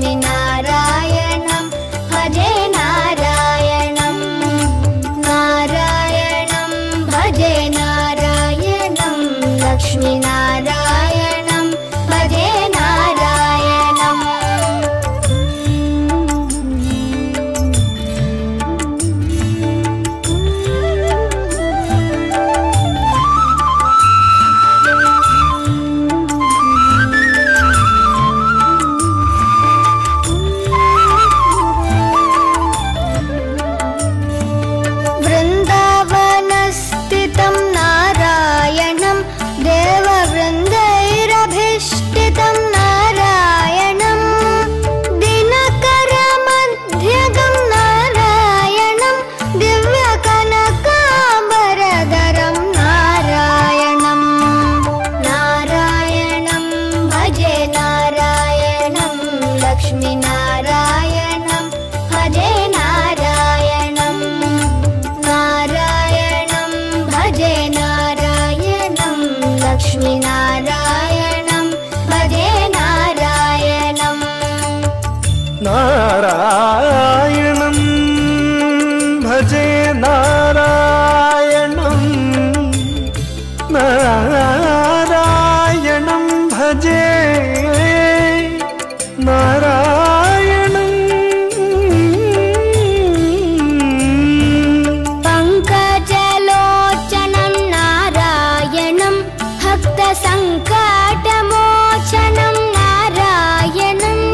लक्ष्मीनारायणं भजे नारायणं नारायणं भजे नारायणं लक्ष्मीनारायणं भजे नारायणम् वृन्दावनस्थितं नारायणं देववृन्दैरभीष्टितं नारायणं दिनकरमध्यगं नारायणं दिव्यकनकाम्बरधरं नारायणं नारायणं भजे नारायणं लक्ष्मीनारायणं भजे नारायणम् नारायणं भजे नारायणं लक्ष्मीनारायणं भजे नारायणम् नारायणं भजे नारायणं नारायणं भजे नारायणम् पङ्कजलोचनं नारायणं भक्तसङ्कटमोचनं नारायणं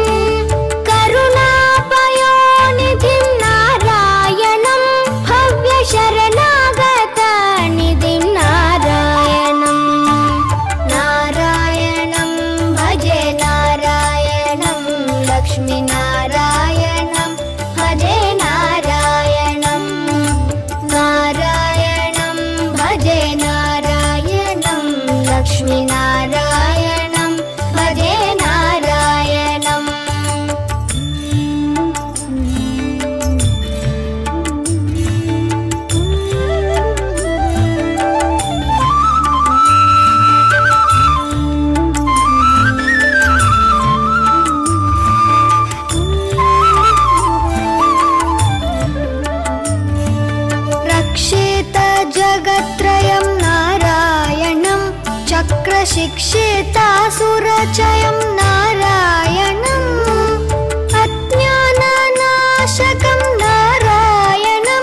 करुणापयोनिधिं नारायणं भव्यशरणागतनिधिं नारायणं नारायणं भजे नारायणं लक्ष्मीनारायणं भजे नारायणम् नारायणं भजे नारायणं लक्ष्मीनारायणं भजे नारायणम् रक्षितजगत्त्रयं नारायणं चक्रशिक्षितासुरचयं नारायणम् अज्ञाननाशकं नारायणं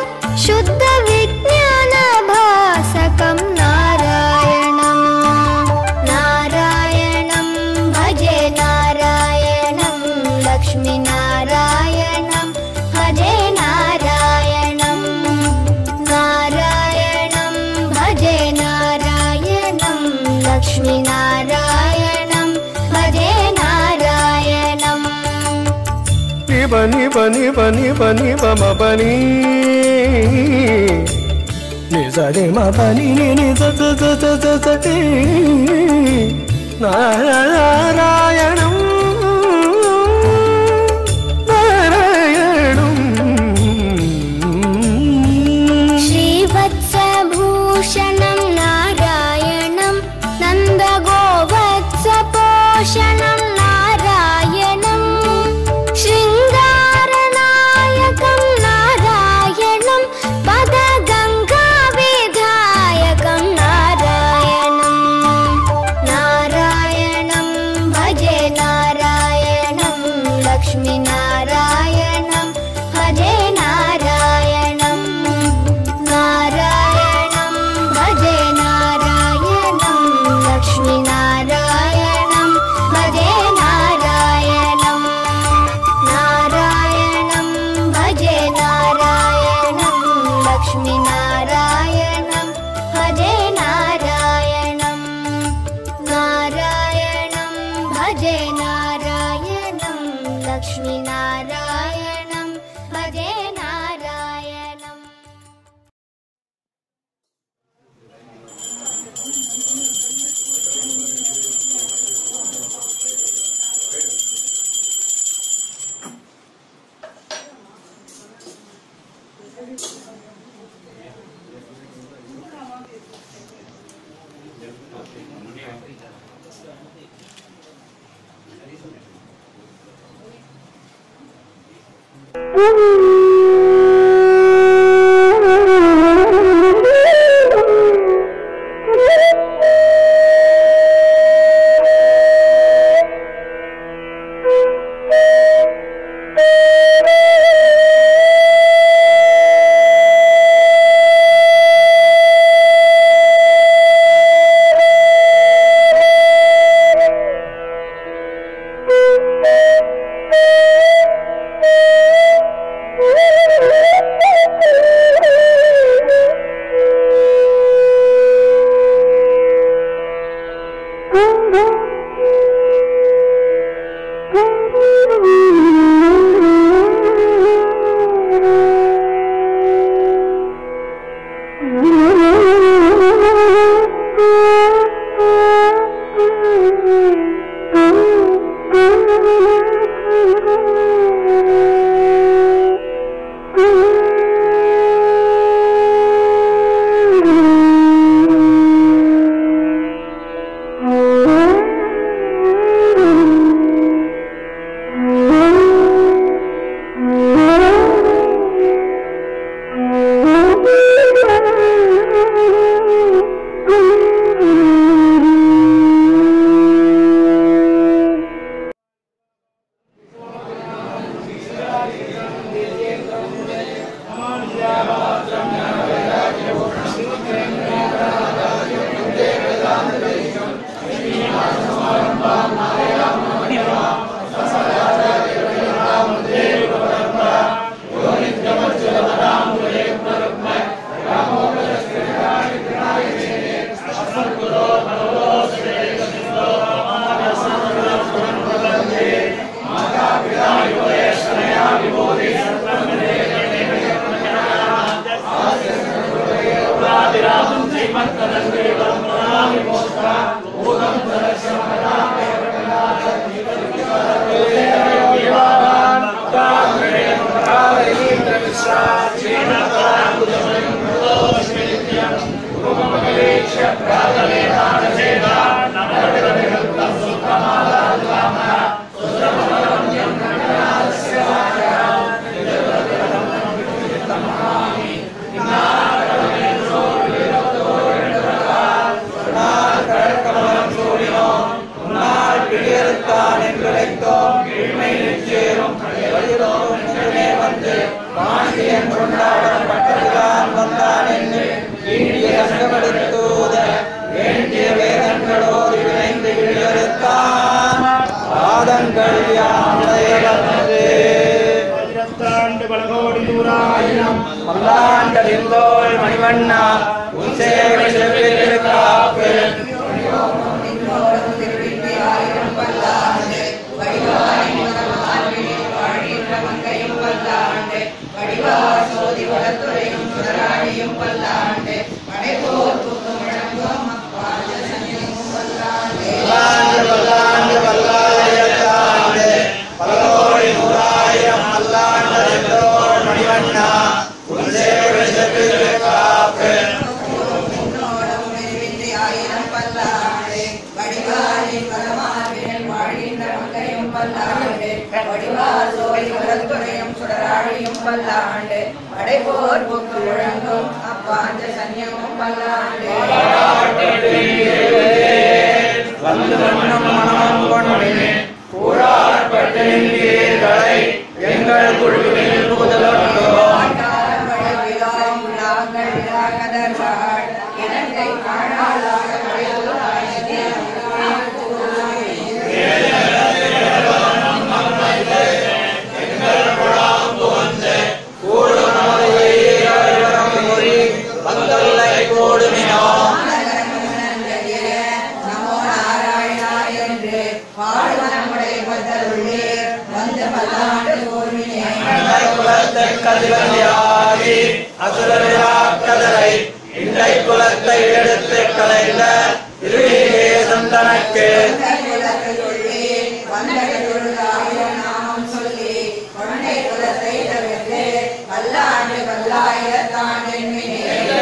शुद्धविज्ञानभासकं नारायणम् नारायणं भजे नारायणं लक्ष्मीनारायणं भजे नारायणम् नारायणं भजे नारायणं लक्ष्मीनारायणं भजे नारायणम् निब निब निब निब निब म पनि नि स नि म पनि नि नि स स स स स स ति नारायणं नारायणम् श्रीवत्सभूषणं नारायणं नन्दगोवत्सपोषणं नारायणं शृङ्गारनायकं नारायणं पदगङ्गाविधायकं नारायणं नारायणं भजे नारायणं लक्ष्मीनारायणं भजे नारायणम् नारायणं भजे नारायणं लक्ष्मीनारायणं भजे नारायणम् नारायणं भजे नारायणं लक्ष्मीनारायणं भजे नारायणम् नारायणं भजे नारायणं लक्ष्मीनारायणं भजे नारायणम् பாதங்கள் யாமுடையவனது ஆயிரத்தாண்டு பலகோடி நூறாயிரம் பல்லாண்டறிந்தோள் மணிவண்ணா உன் சேவை செவ்விருக்காப்பு பல்லாண்டு பல்லாண்டு பல்லாயிரத்தாண்டு பலகோடி நூறாயிரம் பல்லாண்டறிந்தோள் மணிவண்ணா உன் சேவை செவ்விருக்காப்பு ஆயிரம் பல்லாண்டு வடிவாரின் பலமாவினில் வாழ்கின்ற மங்கையும் பல்லாண்டு வடிவார் சோதி வளத்துறையும் சுடராழியும் பல்லாண்டு படைபோர் புக்கு முழங்கும் அப்பாஞ்ச சன்னியமும் பல்லாண்டு வந்து மன்னம் மனம் கொண்டு கூறாற்பட்டீர்களை எங்கள் குழுவில் புகுதலொன்றோ ஆண்டாரம் வடிவிலோம் உலாங்கள் விலாகதர்கள் இலங்கை காணாளாக வடிவுலாயதே வந்தல்லை கோடுமினோ நமோ நாராயணா என்று பாடு நம்முடைய பத்தருள்ளீர் வந்து பல்லாண்டு கோர்மினே குலத்தை கதிரணியாகி அசுரவிராக்கதரை இண்டை குலத்தை எடுத்து கலைந்த இருவேசம் தனக்கு பல்லாண்டு பல்லாயிரத்தான் எண்ணினே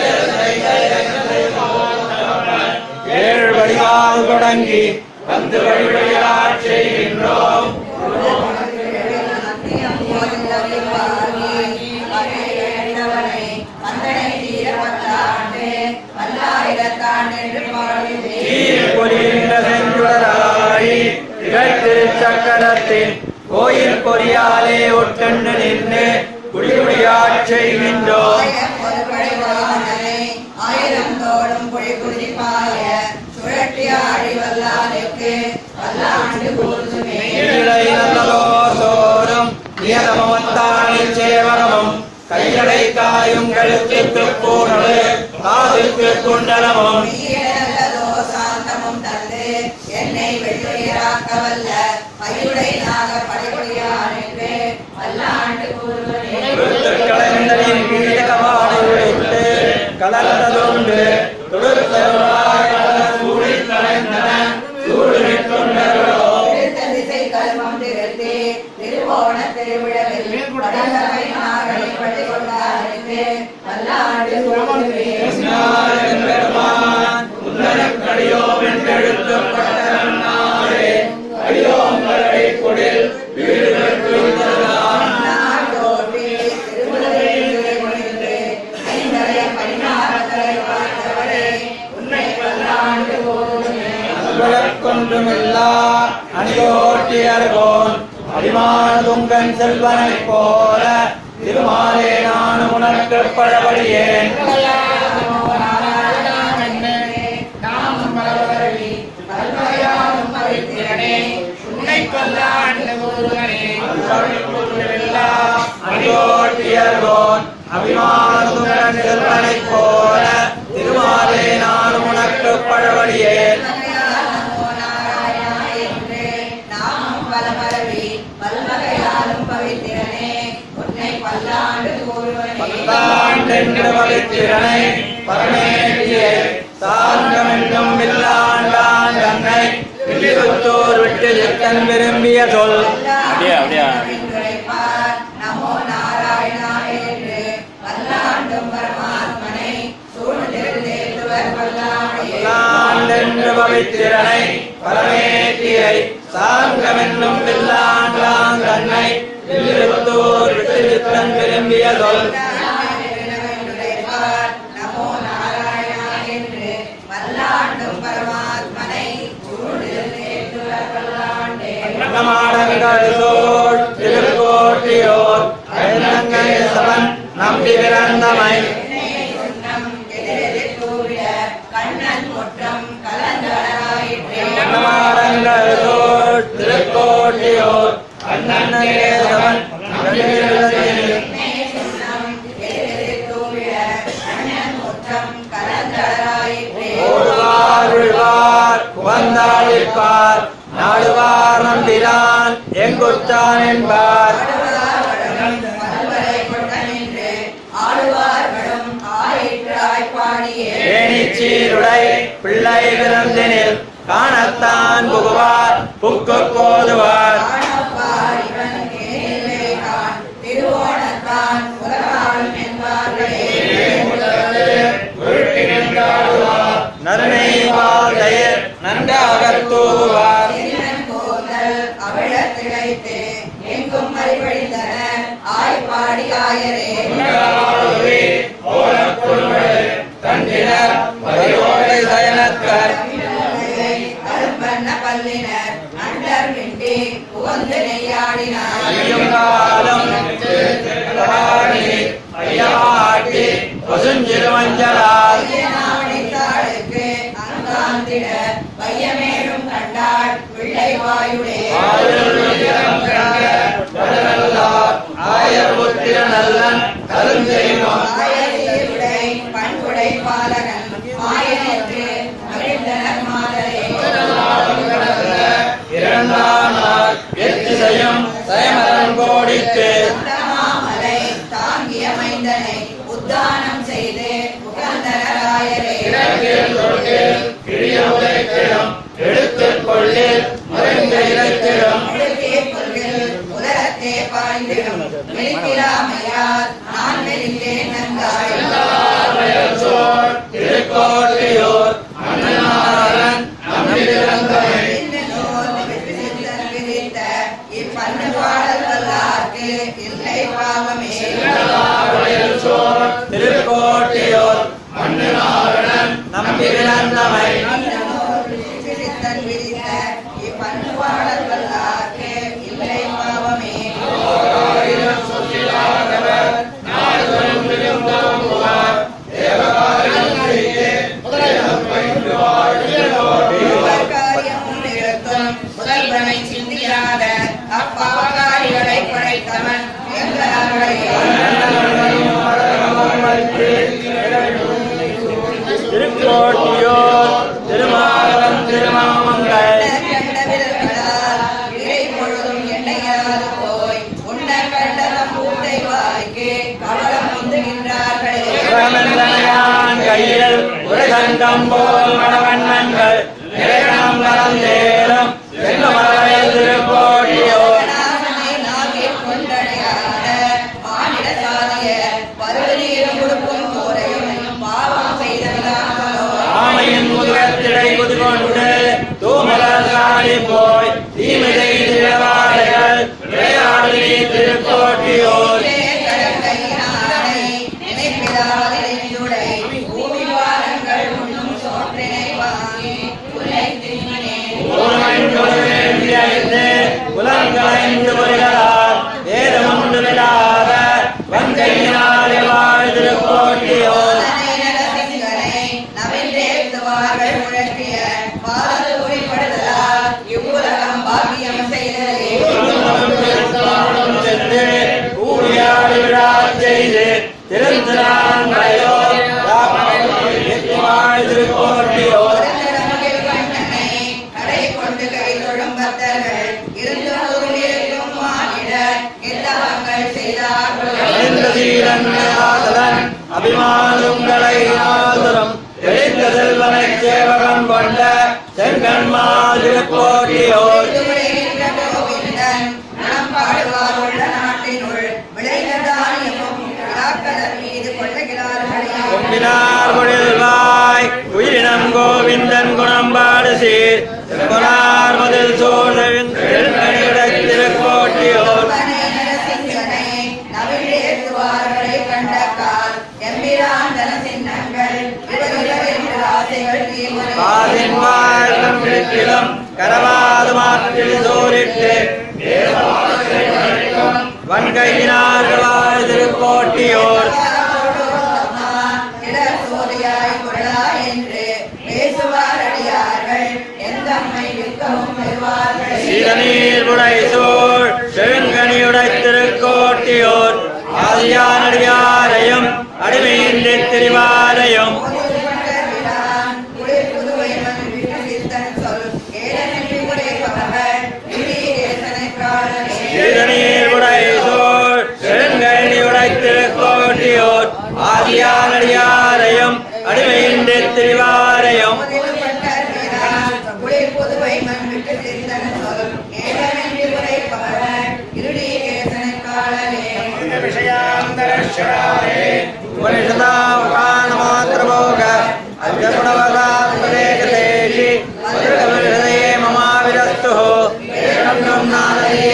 ஏழு வடிவால் தொடங்கி வந்து வழிவழியாச் செய்கின்றோம் போதில் அறிவார் வல்லான் என்று பாடுவே சீர் பொலிகின்ற செஞ்சுடராழி திகழ்த்திருச் சக்கரத்தின் கோயில் பொறியாலே ஒட்டென்று நின்று குடிகுடியாட்ச் செய்கின்றோம் ஆயிரம் ஒருபடை வாகனனை ஆயிரம் தோடும் பொழி குதிப்பாய சுழற்றி ஆடி வல்லானுக்கு வல்லாண்டு கூறுமே இலை நல்லதோ சோறும் நியதமத்தானில் சேவகமும் கையடை காயும் கழுத்துக்கு பூணடு காதுக்கு குண்டலமும் நல்லதோ சாந்தமும் தந்து என்னை வெள்ளுயிராக்க வல்ல பையுடை நாக படைபுரியானுக்கு வல்லாண்டு கூறுவனே கலைந்தரின் கீழகமாடு உடைத்து கலந்ததுண்டு தொடுத்தருளாய் சூடி கலைந்தன சூடி கொண்டவளோ திருத்த திசை கல்வம் திருத்தி திருவோண திருவிழவில் வடகரை நாகனை பள்ளி கொண்டாருக்கு வல்லாண்டு கூறுவே பெருமான் உன்னதக்கடியோம் என்றெழுத்தப்பட்ட நாளே அடியோங்களை கொடில் வீடு பெற்றுள்ளான் நாடோடி திருமுறை திருமுறை ஐந்தரை பதினாறு பார்த்தவரே உன்னை வல்லாண்டு கூறுவே கொன்றுமில்லா அணியோட்டியர்கோன் அடிமானதுங்கன் செல்வனைப் போல திருமாலே நான் உனக்கு பழபடியேன் அணியோட்டியர்கோன் அபிமானதுங்கன் செல்வனைப் போல திருமாலே நான் உனக்கு பழபடியேன் நாமும் பலபரவி பல்வகையாலும் பவித்திரனே உன்னை பல்லாண்டு கூறுவனே பல்லாண்டென்று பவித்திரனை பரமேட்டியை சாந்தமென்றும் வில்லாண்டான் தன்னை வில்லிபுத்தூர் விட்டு எத்தன் விரும்பிய சொல் அப்படியே அப்படியே நமோ நாராயணா என்று பல்லாண்டும் பரமாத்மனை சூழ்ந்திருந்தேத்துவர் பல்லாடையே பல்லாண்டென்று பவித்திரனை பரமேட்டியை சாந்தமென்னும் வில்லாண்டான் தன்னை வில்லிபுத்தூர் விட்டு எத்தன் விரும்பிய சொல் நமோ நாராயணா என்று பல்லாண்டும் பரமாத்மனை சூழ்ந்திருந்தேத்துவர் பல்லாண்டே மாடங்கள் சோழ் திருக்கோட்டியோர் ஐநங்கை சவன் நம்பி பிறந்தமை சுண்ணம் எதிரெதிர் தூவிட கண்ணன் முற்றம் கலந்தவனாயிற்றே மாடங்கள் சோழ் திருக்கோட்டியோர் அண்ணன் சவன் நம்பி பிறந்தமை சுண்ணம் எதிரெதிர் தூவிட கண்ணன் முற்றம் கலந்தவனாயிற்றே ஓடுவார் விழ்வார் குவந்தாளிப்பார் நாடுவார் நம்பிரான் எங்குற்றான் என்பார் மறுவரை கொண்ட நின்று ஆடுவார்களும் ஆயிற்றாய் பாடியே ஏனிச்சீருடை பிள்ளை பிறந்தினில் காணத்தான் புகுவார் புக்கு போதுவார் காணப்பார் இவன் கேள்வே கான் திருவோணத்தான் உலகாலும் என்பார்களே நன்மை வாழ்தையர் நன்றாகத் தூவுவார் திருநன் கோதல் அவிழத் திளைத்து எங்கும் அறிவழிந்தன ஆய்ப்பாடி ஆயரே தண்டினர் வரியோடை சயனத்தர் தமிழை அரும்பண்ண பல்லினர் அண்டர் விண்டி உகந்து நெய்யாடினார் ஐயும் காலம் தடாடி ஐயாட்டி பசுஞ்சிறு மஞ்சளால் ஐயனாடித்தாளுக்கு அங்காந்திட வையமேலும் கண்டாள் பிள்ளை வாயுடே ஆயர் புத்திர நல்லன் கருஞ்செய்வோம் ஆயசீருடை பண்புடை பாலகன் மாயனேற்று மகிழ்ந்தனர் மாதரே இரண்டாம் நாள் எத்திசையும் சயமரன் கோடித்து மாமலை தாங்கிய மைந்தனை உத்தானம் செய்து உகந்தனராயரே கிழிய உதைத்திடும் எடுத்துக் கொள்ளில் மறைந்த இலக்கிடம் முழுக்கே புல்கில் உலகத்தே பாய்ந்திடும் விழித்திராமையால் நான் மெலிந்தேன் நன்காய் திருக்கோட்டியோர் அண்ணனாரன் நம்பிறந்தமை இப்பண்ணு பாடல் வல்லார்க்கு இல்லை பாவமே திருக்கோட்டியோர் அண்ணனாரன் நம்பி பிறந்த செங்கம்போல் மணவண்ணங்கள் நிலையம் கலந்தேலும் செங்கமலையில் திருக்கோட்டியோர் கணாசனை நாவில் கொண்டடையாத மானிட சாதிய பருவநீரும் உடுப்பும் போரையும் பாவம் செய்தவர்களோ ஆமையின் முதுகத்திடை குதிகொண்டு தூமலர் சாடி போய் தீமை செய்திடவாடைகள் விளையாடு நீ திருக்கோட்டியோர் கடற்கையினானை நினைப்பிலாதிரையுடை பூமி வாரங்கள் உண்ணும் சோற்றினை வாங்கி உன்னை தின்னினேன் புலங்களைந்து வருகிறார் வேதமுண்டு விடாத வங்கையினாலே வாழ் திருக்கோட்டியோர் நவீனேத்துவார்கள் முழக்கிய பாது குறிப்படுதலால் இவ்வுலகம் பாக்கியம் செய்ததே சென்று கூடியாடி விழா செய்து திருந்திராங்களையோ வாழ் திருக்கோட்டியோர் கடை கொண்டு கை தொழும் பக்தர்கள் இருந்து இருக்கும் மானிட எத்தவங்கள் செய்தார்கள் அறிந்த சீரன் ஆதலன் அபிமானங்களை ஆதரம் தெரிந்த செல்வனை சேவகம் கொண்ட செங்கன்மா திருக்கோட்டியோர் விளைகின்ற கோவிந்தன் நலம் பாடுவார் உள்ள நாட்டினுள் விளைந்த தானியமும் விழாக்கடல் மீது கொள்ளுகிறார்களே கொம்பினார் பொழில்வாய் உயிரினம் கோவிந்தன் குணம்பாடு சீர் செம்பனார் மதில் சோழவின் திருக்கோட்டியோர் பனை நரசிங்கனை நவிழேற்றுவார்களை கண்ட கால் எம்பிரான் சின்னங்கள் இவர் என்று ஆசைகள் தீர்மனை காதின் வாழ்க்கம் கிழக்கிலும் கரவாது மாற்றில் சோரிட்டு வன்கையினார் வாழ் திருக்கோட்டியோர் சோதியாய் கொள்ளா என்று பேசுவாரடியார்கள் எந்தம்மை யுத்தமும் பெறுவார்கள் சீரநீர் புடை சோழ் செழுங்கனியுடை திருக்கோட்டியோர் ஆதியானடியாரையும் அடிமையின்றி திரிவாரையும் சீரநீர் புடை சோழ் செழுங்கனியுடை திருக்கோட்டியோர் ஆதியானடியாரையும் அடிமையின்றி திரிவாரையும் उपनिषदावकानमात्रभोग अद्यगुणवदात्मदेकदेशि मधुरकविहृदये ममाविरस्तुः एवं नादये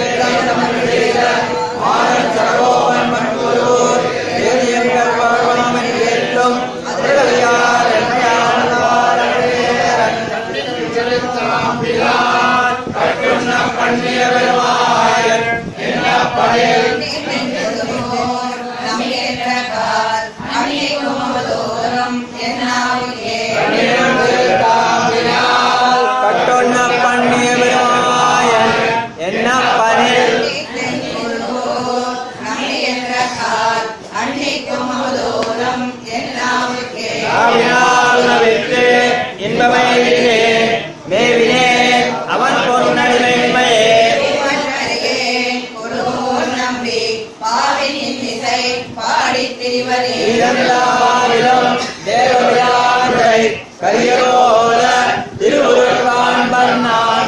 பண்ணிய பெருமாயன் என்ன பணியில் கட்டொன்ன பண்ணிய பெருமாயன் என்ன பணியில் ஆவினால் நவித்து இன்பமையிலே மேவினே அவன் பொன்னடிமையே பாடித் திரிவரே இதெல்லாவிலும் தேவவிழாவை கரியரோல திருவுருவான் பண்ணான்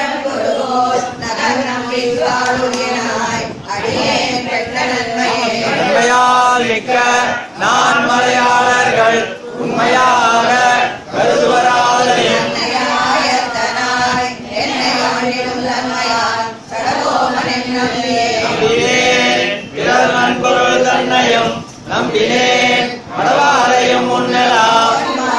உண்மையால் மிக்க நான் மலையாளர்கள் உண்மையாக கருதுவராதனையும் நம்பினேன் பிறர் நண்பொருள் தன்னையும் நம்பினேன் மடவாரையும் முன்னலாம்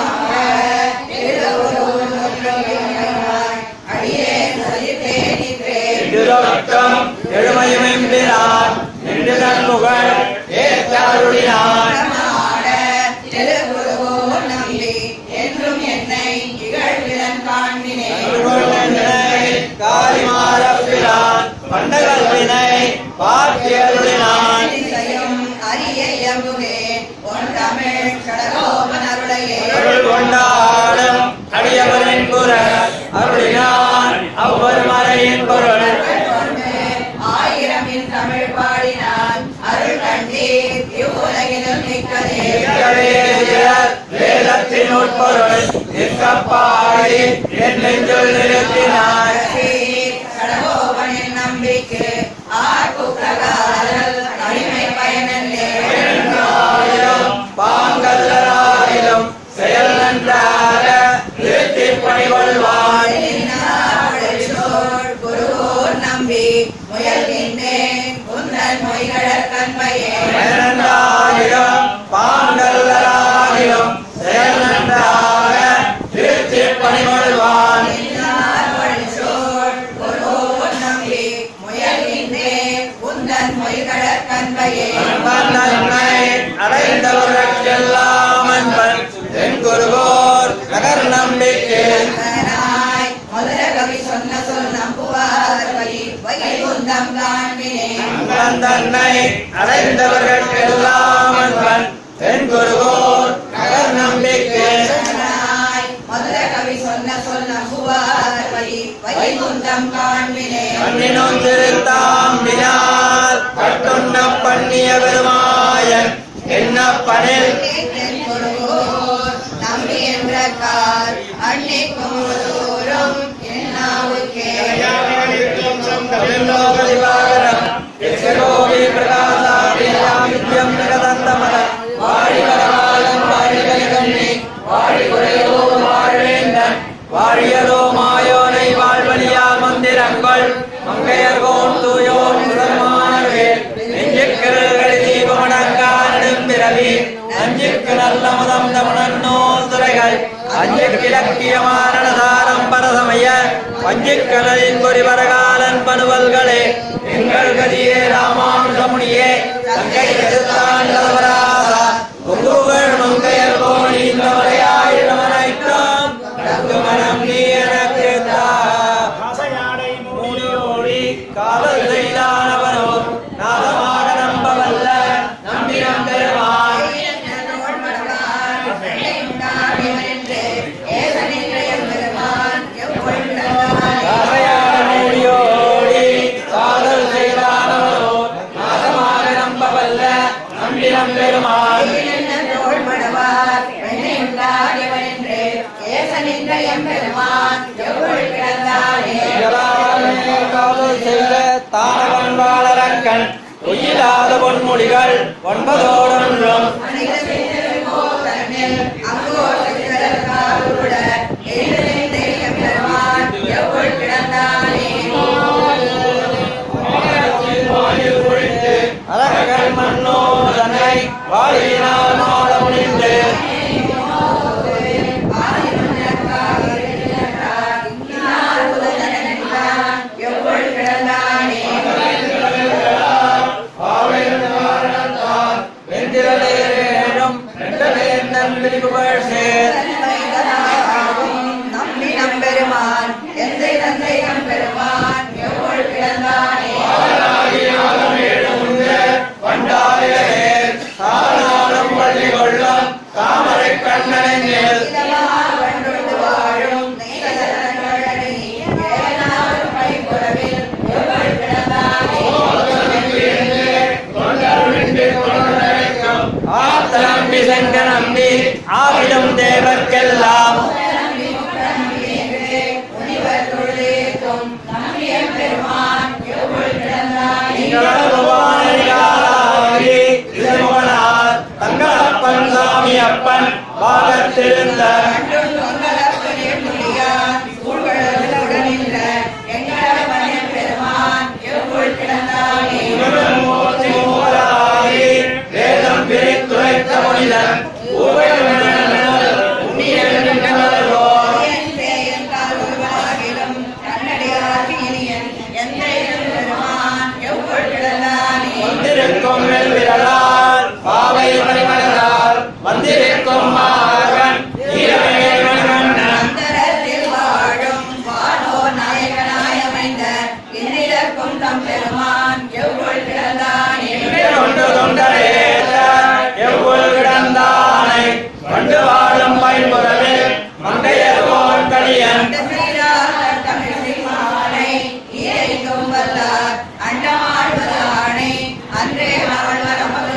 திருரொட்டம் எழுமையுமெம்பினான் என்று தன் புகழ் ஏற்றாருளினான் என்றும் என்னை இகழ்விதன் காண்பினேன் காரிமாறப்பிரான் பண்டகல்வினை பார்த்தியருளினான் அதிசயம் அரிய இயம்புவே பொன் தமிழ் கடகோபன் அருளையே அருள் கொண்டாடும் அடியவரின் குர அருளினான் அவ்வொரு மறையின் பொருள் ஆயிரம் இன் தமிழ் பாடினான் அருள் கண்டீர் இவ்வுலகிலும் மிக்கதே வேதத்தினுட் பொருள் நிற்கப்பாடி என் நெஞ்சுள் நிறுத்தினாய் கடகோபனின் நம்பிக்கை ஆர்ப்பு பிரகாரல் அடிமை பயனல்லே பாங்கல்லராயிலும் செயல் நன்றாக நிறுத்தி பணிகொள்வாய் குருவோர் நம்பி முயல்கின்றேன் உந்தன் மொய்களற் கண்மையே நன்றாகிலும் பாங்கல்லராகிலும் செயல் நன்றாக நிறுத்தி பணிகொள்வான் குருவோர் நம்பி முயல்கின்றேன் உந்தன் மொய்களற் கண்மையே அன்பன் நன்மை அடைந்தவர்களுக்கெல்லாம் அன்பன் என் குருவோர் நகர் நம்பிக்கை மகனாய் மதுர கவி சொன்ன சொல் நம்புவார் வழி வைகுந்தம் காண்பினேன் அன்பன் தன்னை அடைந்தவர்களுக்கெல்லாம் அன்பன் என் குருவோர் நகர் நம்பிக்கை மகனாய் மதுர கவி சொன்ன சொல் நம்புவார் வழி வைகுந்தம் காண்பினேன் பண்ணினும் திருத்தாம்பினால் கட்டுண்ண பண்ணிய பெருமாயன் என்ன பணில் என் குருவோர் நம்பி என்ற கார் அன்னைக்கும் தூரம் என்னாவுக்கே திருலோகதிவாகரம் விஸ்வரோகி பிரகாசாபியாமித்யம் ஜெகதந்தமத வாழி வரகாலம் வாழி கலிகண்ணி வாழி குறையோ வாழ்வேந்தன் வாழியதோ மாயோனை வாழ்வழியா மந்திரங்கள் மங்கையர்கோன் தூயோன் முதன்மானவே நெஞ்சுக்கிரல்களை தீபமடங்கானிடும் பிறவி நஞ்சுக்கு நல்ல முதம் தமிழன்னோ துறைகள் அஞ்சுக்கு இலக்கியமானதாரம் பரசமய பஞ்சுக்கடலின் பொறி வரகாலன் பணுவல்களே எங்கள் கதியே ராமானுஜமுனியே தங்கை எதிர்த்தாண்டவராதா உங்குகள் மங்கையர் கோணி இந்த மலையாயிரமனைத்தாம் மனம் நீ எனக்கு தா ஆசையாடை மூடியோடி காவல் செய்தானவனோ நாதமாக நம்பவல்ல நம்பினம் பெருமான் காரையாட மூடியோடி காதல் செய்தானவனோ நாதமாக நம்பவல்ல நம்பினம் பெருமான் இகலாமே காதல் செய்த தானவன் வாழறக்கன் பொய்யில்லாத பொன்மொழிகள் ஒன்பதோடொன்றும் அரகர்கள் மன்னோ தன்னை வாழினால் மாட முடிந்து வெந்திரலேறும் ரெண்டலேந்தன் விரிவுகள் சேர் நம்பி நம்பெருமான் எந்தை தந்தை நம்பெருமான் எவ்வளவு கிடந்தானே பண்டாரிலே தானாலும் பள்ளி கொள்ளும் தாமரை கண்ணனை மேல் இதமார் கண்டுண்டு வாழும் நெய்தலனடி ஏனாரும் பைப்புறவில் எவ்வளவு கிடந்தானே ஆத்த நம்பி செங்க நம்பி ஆவிடும் தேவர்க்கெல்லாம் முனிவர் தொழிலேக்கும் நம்பியம் பெருமான் எவ்வளவு கிடந்தானே நிகழ்வானிகாராகி திருமுகனார் தங்களப்பன் சாமி அப்பன் பாகத்திருந்த கண்டும் தொங்கலப்பனே துணியான் சூழ்கடலுடன் நின்ற எங்களப்பனே பெருமான் எவ்வளவு கிடந்தானே மூர்த்தி மூவராகி வேதம் பிரித்துரைத்த மனிதன் வந்திருக்கும் வெல்விரலால் பாவை மணிமலரால் வந்திருக்கும் மாகன் ஈரமேல் மணிவண்ணன் ஒன்று தொண்டரேற்ற எவ்வளவு கிடந்தானை கண்டு வாழும் பயன்புறவில் மங்கையர் போல் கடியன் அண்டமாழ்வதானை அன்றே நாள் வரமது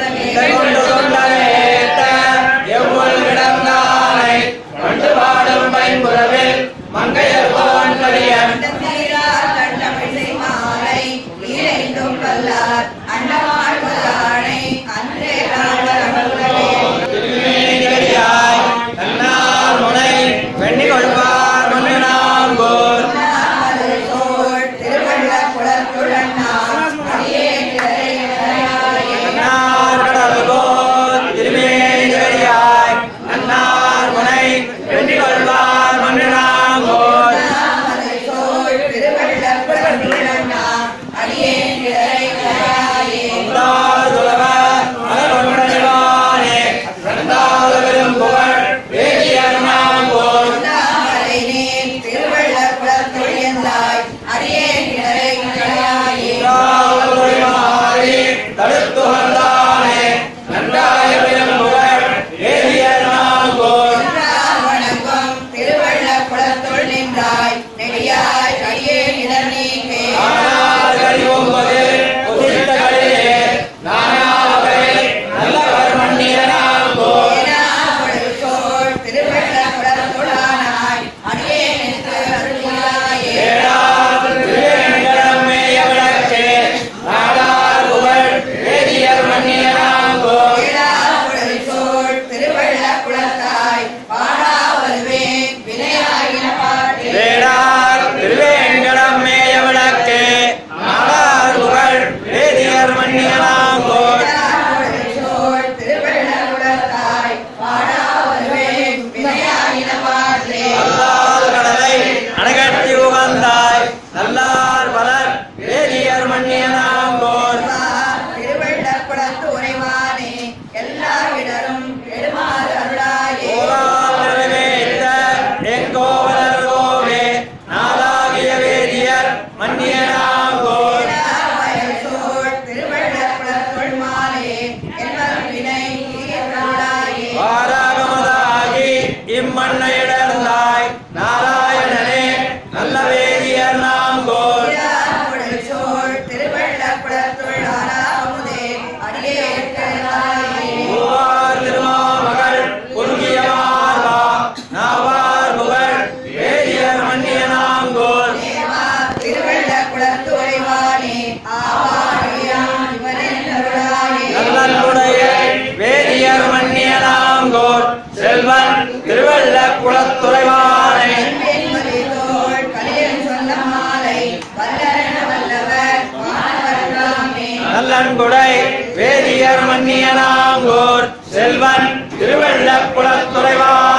மன்னியனாங்கோர் சோழ் திருவள்ளகுலத்தாய் பாடா வருவேன் வினையாயின பாற்றே அல்லால் கடலை அணைகட்டி உகந்தாய் நல்லார் பலர் வேதியர் மன்னியனாங்கோர் திருவள்ளக்குளத்து உரைவானே எல்லா இடரும் எடுமாறு அருளாயே கோலால் நிறைவேற்ற எங்கோவலர் கோவே நாளாகிய வேதியர் மன்னியனாங்கோர் சோழ் திருவள்ளக்குளத்துள் மாலே என்பன் வினை தீர்க்கருளாயே வாராகமதாகி இம்மண்ணையிடர்ந்தாய் நாராயணனே நல்ல வேதியர் நாங்கோர் சோழ் திருவள்ளக்குளத்துள் ஆறாமுதே அடியேற்கிறாயே பூவார் திருமாமகள் குறுகிய மார்பா நாவார் புகழ் வேதியர் மன்னியனாங்கோர் திருவள்ளக்குளத்து உரைவானே ஆவாழியான் இவனென்றருளாயே நல்லன்புடைய வேதியர் மன்னியனாங்கோர் செல்வன் திருவள்ள குலத்துறைவானை என்பதோள் கலியன் சொன்ன மாலை வல்லன வல்லவர் வானவர்களாமே நல்லன்புடை வேதியர் மன்னியனாங்கோர் செல்வன் திருவள்ள குலத்துறைவானை